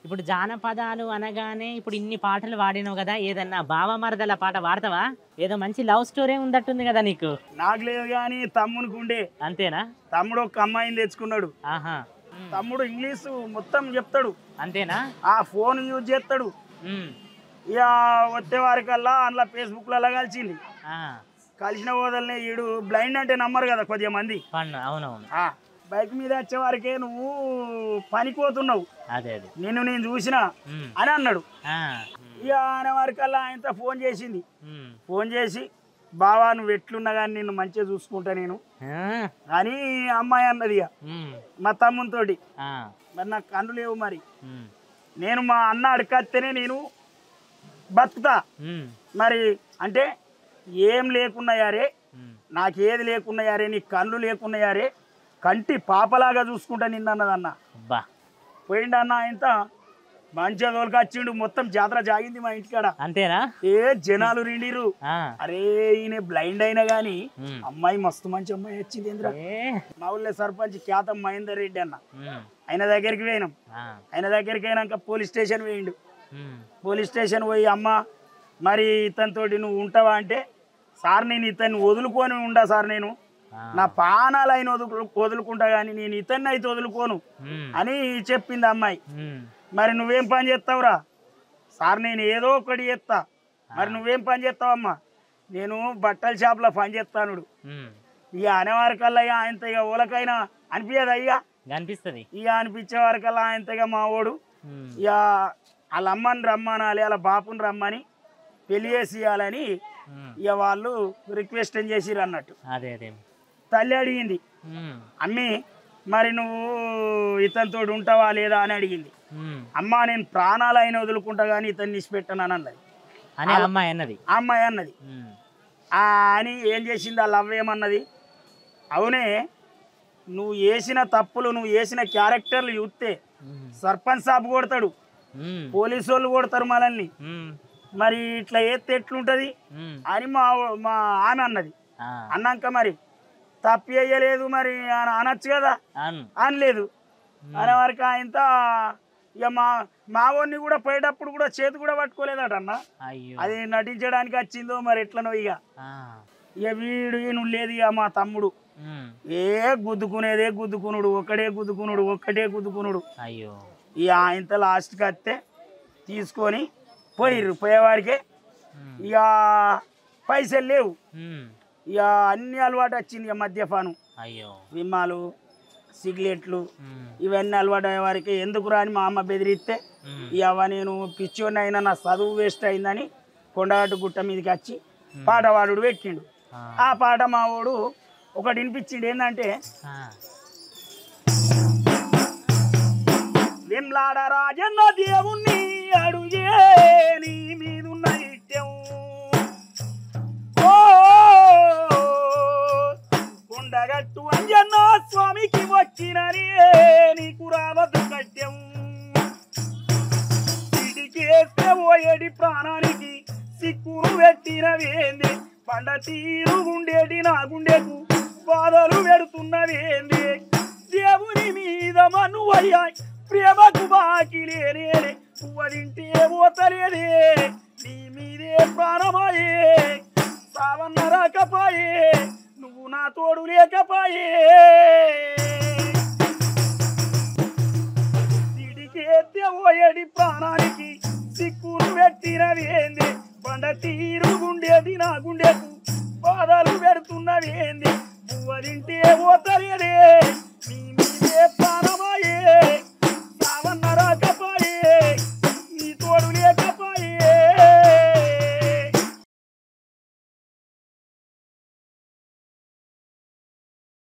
ఇప్పుడు జానపదాలు అనగానే ఇప్పుడు ఇన్ని పాటలు వాడినావు కదా ఏదన్నా బావమరదల పాట వాడతావా ఏదో మంచి లవ్ స్టోరీ ఉందట్టుంది కదా నీకు నాకు లేదు కానీ తమ్మునికి ఉండే అంతేనా తమ్ముడు ఒక అమ్మాయిని తెచ్చుకున్నాడు ఆహా ఉమ్. తమ్ముడు ఇంగ్లీషు మొత్తం చెప్తాడు అంతేనా ఆ ఫోన్ యూజ్ చేస్తాడు ఉమ్. ఇక వచ్చే వారికల్లా అందులో ఫేస్బుక్లలో కలిసింది ఆ, కలిసిన వదలనే ఈడు బ్లైండ్ అంటే నమ్మరు కదా కొద్దిగా మంది పన్ను అవునవును ఆ, బైక్ మీద వచ్చే వారికే నువ్వు పనిపోతున్నావు అదే అదే నిన్ను నేను చూసిన ఉమ్. అని అన్నాడు ఆ, ఇక అనే వారికల్లా ఆయనతో ఫోన్ చేసింది ఉమ్. ఫోన్ చేసి బావా నువ్వు ఎట్లున్నా కానీ నిన్ను మంచిగా చూసుకుంటా నేను ఆ, అని అమ్మాయి అన్నది ఇక ఉమ్. మా తమ్మునితోటి ఆ, మరి నాకు కన్ను లేవు మరి ఉమ్. నేను మా అన్న అడకత్తేనే నేను బతుకుతా ఉమ్. మరి అంటే ఏం లేకున్నాయారే ఉమ్. నాకేది లేకున్నాయారే నీ కళ్ళు లేకున్నాయారే కంటి పాపలాగా చూసుకుంటా నిన్నన్నదన్న అబ్బా పోయిండన్న ఇంత మంచిగా తోలుకొచ్చిండు మొత్తం జాతర జాగింది మా ఇంటికాడ అంతేనా ఏ జనాలు రిండిరు ఆ, అరే ఈయన బ్లైండ్ అయినా గానీ ఉమ్. అమ్మాయి మస్తు మంచి అమ్మాయి వచ్చింది ఇంద్ర ఏ, మా ఊళ్ళో సర్పంచ్ ఖ్యాతం మహేందర్ రెడ్డి అన్న ఉమ్. ఆయన దగ్గరికి పోయినాం ఆ, ఆయన దగ్గరికి అయినాక పోలీస్ స్టేషన్ పోయిండు ఉమ్. పోలీస్ స్టేషన్ పోయి అమ్మ మరి ఇతనితోటి నువ్వు ఉంటావా అంటే సార్ నేను ఇతన్ని వదులుకొని ఉండా సార్ నేను ఆ, నా పానాలు ఆయన వదులు వదులుకుంటా కానీ నేను ఇతన్ని అయితే వదులుకోను ఉమ్. అని చెప్పింది అమ్మాయి ఉమ్. మరి నువ్వేం పని చేస్తావురా సార్ నేను ఏదో ఒకటి చేస్తా మరి నువ్వేం పని చేస్తావమ్మా నేను బట్టల షాప్లో పని చేస్తానుడు ఉమ్. ఇక అనేవారికల్లా ఇక ఆయనతో ఇక ఊలకైనా అనిపించదు ఇక కనిపిస్తుంది ఇక అనిపించే వారికల్లా ఆయనతో ఇక మా వాడు ఉమ్. ఇక వాళ్ళ అమ్మని రమ్మనాలి వాళ్ళ బాపుని రమ్మని పెళ్లి చేసి ఇవ్వాలని ఉమ్. ఇక వాళ్ళు రిక్వెస్ట్ చేసిరు అన్నట్టు అదే అదే తల్లి అడిగింది ఉమ్. అమ్మి మరి నువ్వు ఇతనితో ఉంటావా లేదా అని అడిగింది ఉమ్. అమ్మ నేను ప్రాణాలు అయిన వదులుకుంటా కానీ ఇతన్ని ఇచ్చిపెట్టాను అని అన్నది అని అమ్మాయి అన్నది ఆ అమ్మాయి అన్నది ఉమ్. ఆ అని ఏం చేసింది ఆ లవ్ ఏమన్నది అవునే నువ్వు వేసిన తప్పులు నువ్వు వేసిన క్యారెక్టర్లు చూస్తే ఉమ్. సర్పంచ్ సాబ్ కొడతాడు ఉమ్. పోలీసు వాళ్ళు కొడతారు మనల్ని ఉమ్. మరి ఇట్లా ఏస్తే ఎట్లుంటది ఉమ్. అని మా మా ఆమె అన్నది ఆ, అన్నాక మరి తప్పు వేయలేదు మరి అని అనొచ్చు కదా అను అనలేదు అనే వరకు ఆయనత ఇక మా మా వాడిని కూడా పోయేటప్పుడు కూడా చేతి కూడా పట్టుకోలేదట అన్న అయ్యో అది నటించడానికి వచ్చిందో మరి ఎట్లనో ఇక ఆ. ఇక వీడు ఈయన లేదు ఇక మా తమ్ముడు ఉమ్. ఏ గుద్దుకునేదే గుద్దుకునుడు ఒక్కడే గుద్దుకునుడు ఒక్కటే గుద్దుకునుడు అయ్యో ఇక ఆయనతో లాస్ట్కి వస్తే తీసుకొని పోయిర్రు పోయేవాడికే ఉమ్. ఇక పైసలు లేవు ఉమ్. ఇక అన్ని అలవాటు వచ్చింది ఇక మద్యపానం అయ్యో విమ్మాలు సిగరెట్లు ఉమ్. ఇవన్నీ అలవాటు అయ్యే వారికి ఎందుకు రాని మా అమ్మ బెదిరిస్తే ఉమ్. ఇక అవ్వ నేను పిచ్చోడిని అయినా నా చదువు వేస్ట్ అయిందని కొండగట్టు గుట్ట మీదకి వచ్చి పాటవాడు పెట్టిండు ఆ. ఆ పాట మా వాడు ఒకటి వినిపించిండు ఏంటంటే ఆ. విమ్లాడ రాజన్న దేవుణ్ణి అడుగే నీ మీదున్న ఇట్టెం ఓ కొండగట్టు అంజన్న స్వామికి వచ్చినని నీకు రావద్దు కట్టెం సిటికేస్తే పోయేటి ప్రాణానికి సిక్కును పెట్టిన వేంది పండ తీరు గుండేటి నా గుండెకు బాధలు పెడుతున్నవేంది దేవుని మీద మనువయ్యా ప్రేమకు బాకి లేనే పువ్వ తింటే పోతలేదే నీ మీదే ప్రాణమాయే సావన్న రాకపాయే నువ్వు నా తోడు లేకపాయే సిడికేస్తే పోయేడి ప్రాణానికి సిక్కును పెట్టినవేంది బండ తీరు గుండేది నా గుండెకు బాధలు పెడుతున్నవేంది పువ్వ తింటే పోతలేదే నీ మీదే